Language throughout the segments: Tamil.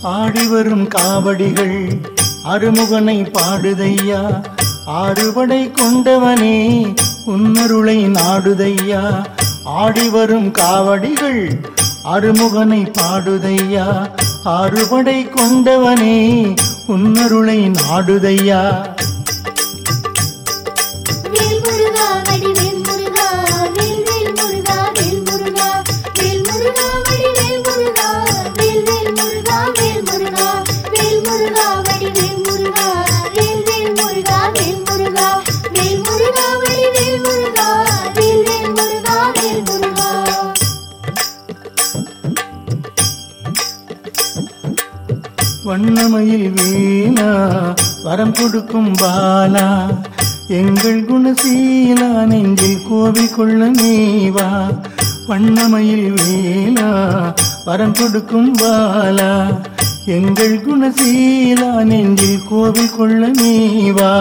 ஆடி வரும் காவடிகள் அருமுகனை பாடுதையா ஆறுபடை கொண்டவனே உன்னருளை நாடுதையா ஆடி வரும் காவடிகள் அருமுகனை பாடுதையா ஆறுபடை கொண்டவனே உன்னருளை நாடுதையா வேல் முருகா வடிவேல் முருகா வேல் வேல் முருகா வேல் முருகா வேல் முருகா வடிவேல் முருகா வேல் வேல் முருகா வேல் முருகா வேல் முருகா வடிவேல் முருகா வேல் வேல் முருகா வேல் முருகா வேல் முருகா வடிவேல் முருகா வேல் வேல் முருகா வேல் முருகா வண்ணமயில் வீணா வரம் கொடுக்கும் பாலா எங்கள் குணசீலா நெஞ்சில் கோவில் கொள்ள நீவா வண்ணமயில் வீணா வரம் கொடுக்கும் பாலா எங்கள் குணசீலா நெஞ்சில் கோவில் கொள்ள நீவா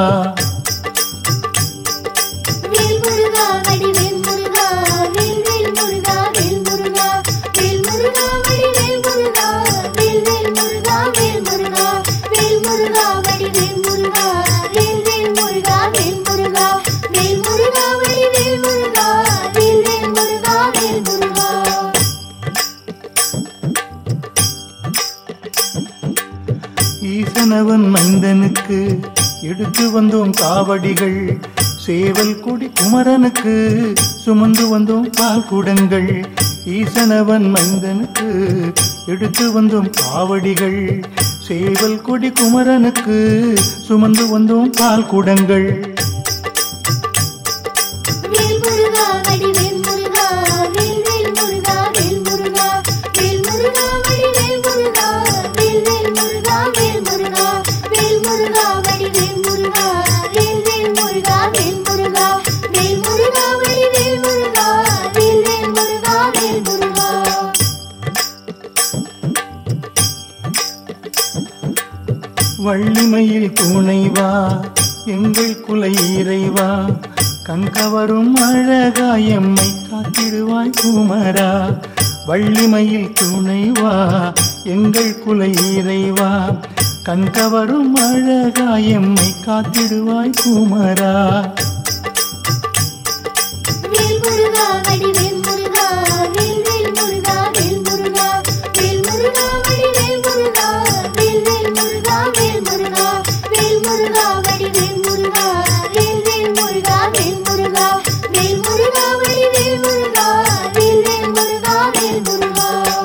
வேல் முருகா வடிவேல் முருகா வேல் வேல் முருகா வேல் முருகா வேல் முருகா வடிவேல் முருகா வேல் வேல் முருகா வேல் முருகா வேல் முருகா வடிவேல் முருகா வேல் வேல் முருகா வேல் முருகா வேல் முருகா வடிவேல் முருகா வேல் வேல் முருகா வேல் முருகா ஈசனவன் மைந்தனுக்கு எடுத்து வந்தோம் காவடிகள் சேவல் கொடி குமரனுக்கு சுமந்து வந்தோம் பால் குடங்கள் ஈசனவன் மைந்தனுக்கு எடுத்து வந்தோம் காவடிகள் சேவல் கொடி குமரனுக்கு சுமந்து வந்தோம் பால் குடங்கள் வேல் முருகா வடிவேல் முருகா வேல் வேல் முருகா வேல் முருகா வேல் முருகா வடிவேல் முருகா வேல் வேல் முருகா வேல் முருகா வேல் முருகா வடிவேல் முருகா வேல் வேல் முருகா வேல் முருகா வேல் முருகா வடிவேல் முருகா வேல் வேல் முருகா வேல் முருகா வள்ளிமையில் துணைவா எங்கள் குலை இறைவா கண்கவரும் அழகாயம்மை காத்திடுவாய் குமரா வள்ளிமையில் துணைவா எங்கள் குலை இறைவா கண்கவரும் அழகாயம்மை காத்திடுவாய் குமரா வேல் முருகா வடிவேல் முருகா வேல் வேல் முருகா வேல் முருகா வேல் முருகா வடிவேல் முருகா வேல் வேல் முருகா வேல் முருகா வேல் முருகா வடிவேல் முருகா வேல் வேல் முருகா வேல் முருகா வேல் முருகா வடிவேல் முருகா வேல் வேல் முருகா வேல் முருகா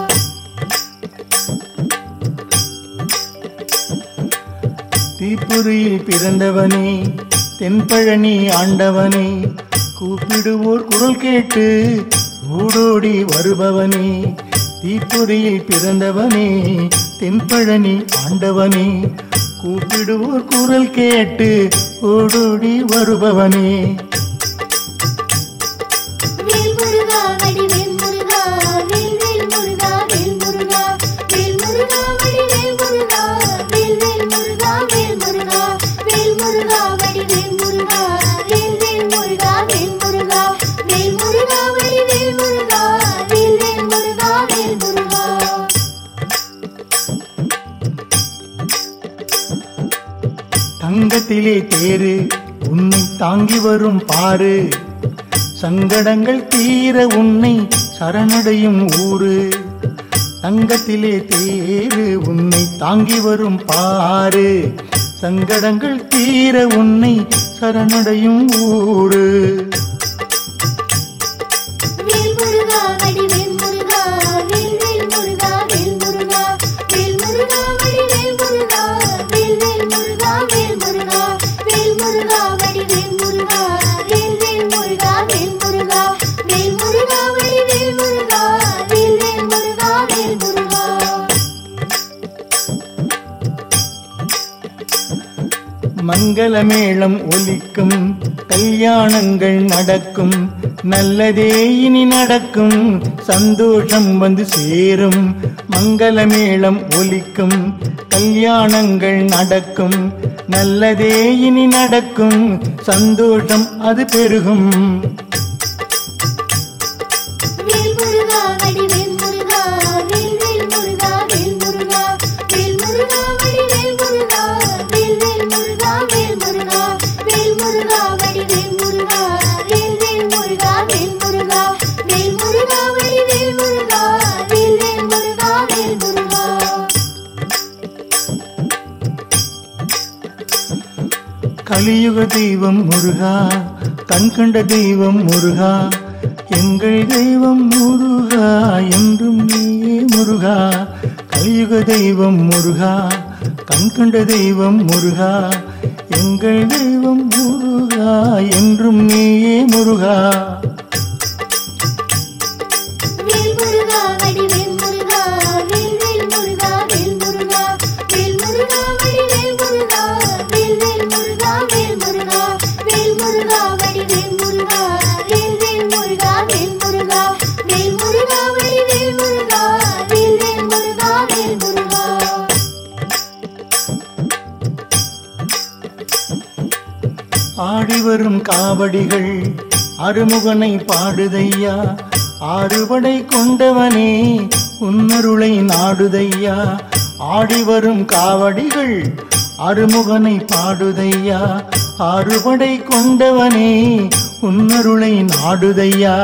தீப்புரியில் பிறந்தவனே தென்பழனி ஆண்டவனே கூப்பிடுவோர் குரல் கேட்டு ஓடோடி வருபவனே தீப்புரியில் பிறந்தவனே தென்பழனி ஆண்டவனே கூப்பிடுவோர் குரல் கேட்டு ஓடோடி வருபவனே வேல் முருகா வடிவேல் முருகா வேல் வேல் முருகா வேல் முருகா வேல் முருகா வடிவேல் முருகா வேல் வேல் முருகா வேல் முருகா வேல் முருகா வடிவேல் முருகா வேல் வேல் முருகா வேல் முருகா வேல் முருகா வடிவேல் முருகா வேல் வேல் முருகா வேல் முருகா தங்கத்திலே தேரு உன்னை தாங்கி வரும் பாரு சங்கடங்கள் தீர உன்னை சரணடையும் ஊரு தங்கத்திலே தேரு உன்னை தாங்கி வரும் பாரு சங்கடங்கள் தீர உன்னை சரணடையும் ஊரு வேல் முருகா வடிவேல் முருகா வேல் வேல் முருகா வேல் முருகா வேல் முருகா வடிவேல் முருகா வேல் வேல் முருகா வேல் முருகா வேல் முருகா வடிவேல் முருகா வேல் வேல் முருகா வேல் முருகா வேல் முருகா வடிவேல் முருகா வேல் வேல் முருகா வேல் முருகா மங்களமேளம் ஒலிக்கும் கல்யாணங்கள் நடக்கும் நல்லதே இனி நடக்கும் சந்தோஷம் வந்து சேரும் மங்களமேளம் ஒலிக்கும் கல்யாணங்கள் நடக்கும் நல்லதே இனி நடக்கும் சந்தோஷம் அது பெருகும் வேல் முருகா வடிவேல் முருகா வேல் வேல் முருகா வேல் முருகா வேல் கலியுக தெய்வம் முருகா கண் கண்ட தெய்வம் முருகா எங்கள் தெய்வம் முருகா என்றும் நீயே முருகா கலியுக தெய்வம் முருகா கண் கண்ட தெய்வம் முருகா எங்கள் தெய்வம் முருகா என்றும் நீயே முருகா வேல் முருகா வடிவேல் முருகா வேல் வேல் முருகா வேல் முருகா வேல் முருகா வடிவேல் முருகா வேல் வேல் முருகா வேல் முருகா வேல் முருகா வடிவேல் முருகா வேல் வேல் முருகா வேல் முருகா வேல் முருகா வடிவேல் முருகா வேல் வேல் முருகா வேல் முருகா ஆடி வரும் காவடிகள் அருமுகனை பாடுதையா ஆறுபடை கொண்டவனே உன்னருளை நாடுதையா ஆடி வரும் காவடிகள் அருமுகனை பாடுதையா ஆறுபடை கொண்டவனே உன்னருளை நாடுதையா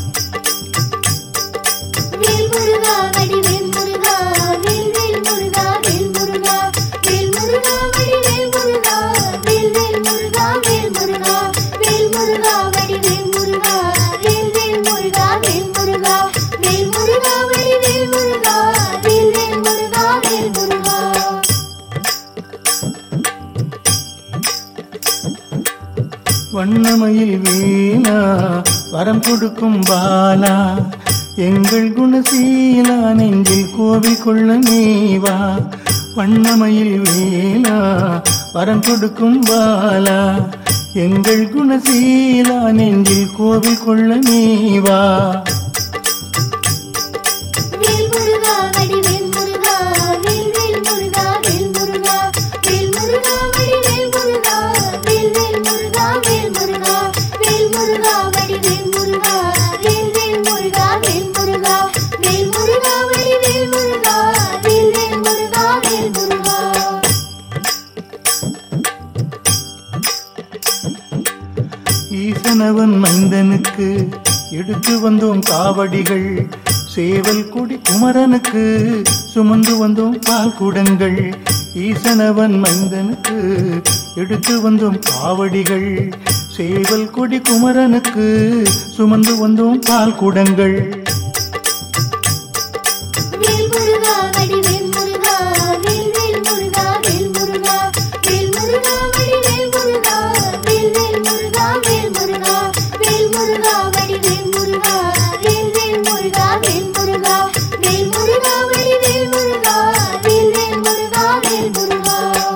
வேல் முருகா வடிவேல் முருகா வேல் வேல் முருகா வேல் முருகா வேல் முருகா வடிவேல் முருகா வேல் வேல் முருகா வேல் முருகா வேல் முருகா வடிவேல் முருகா வேல் வேல் முருகா வேல் முருகா வேல் முருகா வடிவேல் முருகா வேல் வேல் முருகா வேல் முருகா வண்ணமயில் வீணா வரம் கொடுக்கும் பாலா எங்கள் குணசீலா நெஞ்சில் கோவில் கொள்ள நீவா வண்ணமயில் வீணா வரம் கொடுக்கும் பாலா எங்கள் குணசீலா நெஞ்சில் கோவில் கொள்ள நீவா வேல் முருகா வடிவேல் முருகா வேல் வேல் முருகா வேல் முருகா வேல் முருகா வடிவேல் முருகா வேல் வேல் முருகா வேல் முருகா வேல் முருகா வடிவேல் முருகா வேல் வேல் முருகா வேல் முருகா வேல் முருகா வடிவேல் முருகா வேல் வேல் முருகா வேல் முருகா ஈசனவன் மைந்தனுக்கு எடுத்து வந்தோம் காவடிகள் சேவல் கொடி குமரனுக்கு சுமந்து வந்தோம் பால் குடங்கள் ஈசனவன் மைந்தனுக்கு எடுத்து வந்தோம் காவடிகள் சேவல் கொடி குமரனுக்கு சுமந்து வந்தோம் பால் குடங்கள் வேல் முருகா வடிவேல் முருகா வேல் வேல் முருகா வேல் முருகா வேல் முருகா வடிவேல் முருகா வேல் வேல் முருகா வேல் முருகா வேல் முருகா வடிவேல் முருகா வேல் வேல் முருகா வேல் முருகா வேல் முருகா வடிவேல் முருகா வேல் வேல் முருகா வேல் முருகா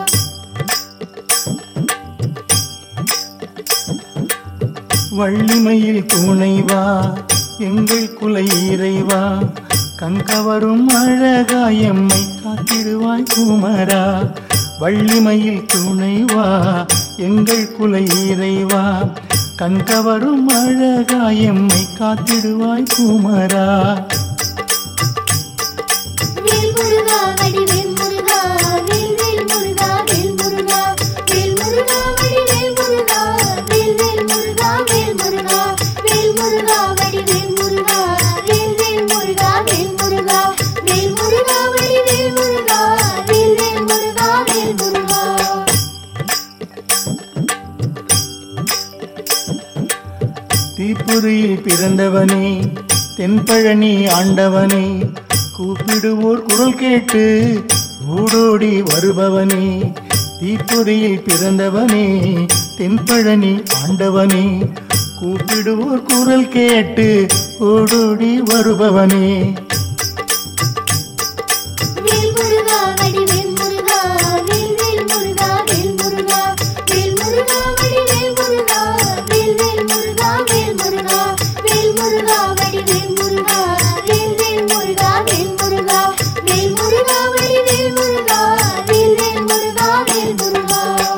வள்ளிமையில் துணைவா எங்கள் குலை இறைவா கண்கவரும் அழகாயம்மை காத்திடுவாய் குமரா வள்ளிமையில் துணைவா எங்கள் குலை இறைவா கண்கவரும் அழகாயம்மை காத்திடுவாய் குமரா வேல் முருகா வடிவேல் முருகா வேல் வேல் முருகா வேல் முருகா வேல் முருகா வடிவேல் முருகா வேல் வேல் முருகா வேல் முருகா வேல் முருகா வடிவேல் முருகா வேல் வேல் முருகா வேல் முருகா வேல் முருகா வடிவேல் முருகா வேல் வேல் முருகா வேல் முருகா தீப்புரியில் பிறந்தவனே தென்பழனி ஆண்டவனே கூப்பிடுவோர் குரல் கேட்டு ஓடோடி வருபவனே தீப்புரியில் பிறந்தவனே தென்பழனி ஆண்டவனே கூப்பிடுவோர் குரல் கேட்டு ஓடோடி வருபவனே வேல் முருகா வடிவேல் முருகா வேல் வேல் முருகா வேல் முருகா வேல் முருகா வடிவேல் முருகா வேல் வேல் முருகா வேல் முருகா வேல் முருகா வடிவேல் முருகா வேல் வேல் முருகா வேல் முருகா வேல் முருகா வடிவேல் முருகா வேல் வேல் முருகா வேல் முருகா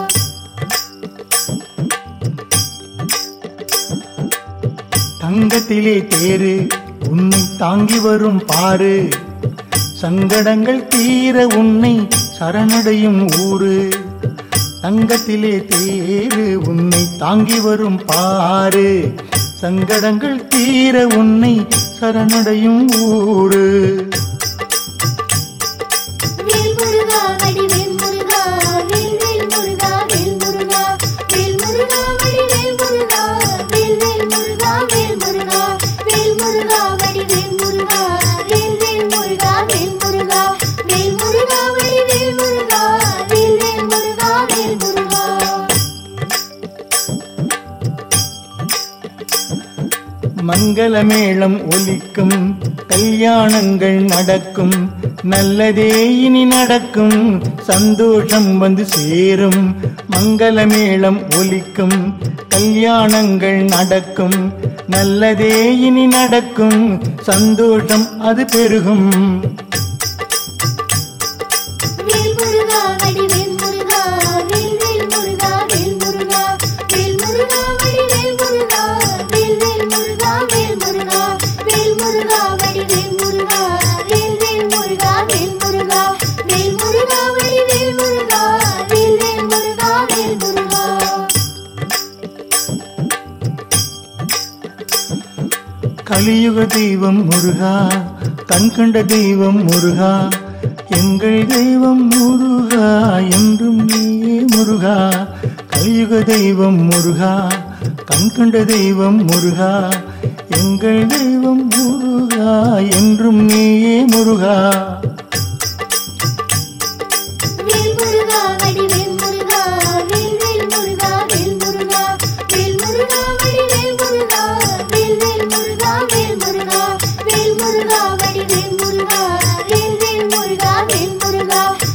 தங்கத்திலே தேரு உன்னை தாங்கி வரும் பாரு சங்கடங்கள் தீர உன்னை சரணடையும் ஊரு தங்கத்திலே தேரு உன்னை தாங்கி வரும் பாரு சங்கடங்கள் தீர உன்னை சரணடையும் ஊரு வேல் முருகா வடிவேல் முருகா வேல் வேல் முருகா வேல் முருகா முருகா வேல் முருகா வடிவேல் முருகா வேல் வேல் முருகா வேல் முருகா மங்கள மேளம் ஒலிக்கும் கல்யாணங்கள் நடக்கும் நல்லதே இனி நடக்கும் சந்தோஷம் வந்து சேரும் மங்கள மேளம் ஒலிக்கும் கல்யாணங்கள் நடக்கும் நல்லதே இனி நடக்கும் சந்தோஷம் அது பெருகும் வேல் முருகா வடிவேல் முருகா வேல் வேல் முருகா வேல் முருகா வேல் முருகா வடிவேல் முருகா வேல் வேல் முருகா வேல் முருகா வேல் முருகா வடிவேல் முருகா வேல் வேல் முருகா வேல் முருகா வேல் முருகா வடிவேல் முருகா வேல் வேல் முருகா வேல் முருகா கலியுக தெய்வம் முருகா கண் கண்ட தெய்வம் முருகா எங்கள் தெய்வம் முருகா என்றும் நீயே முருகா கலியுக தெய்வம் முருகா கண் கண்ட தெய்வம் முருகா எங்கள் தெய்வம் முருகா என்றும் நீயே முருகா வேல் முருகா வடிவேல் முருகா வேல் வேல் முருகா வேல் முருகா வேல் முருகா வடிவேல் முருகா வேல் வேல் முருகா வேல் முருகா வேல் முருகா வடிவேல் முருகா வேல் வேல் முருகா வேல் முருகா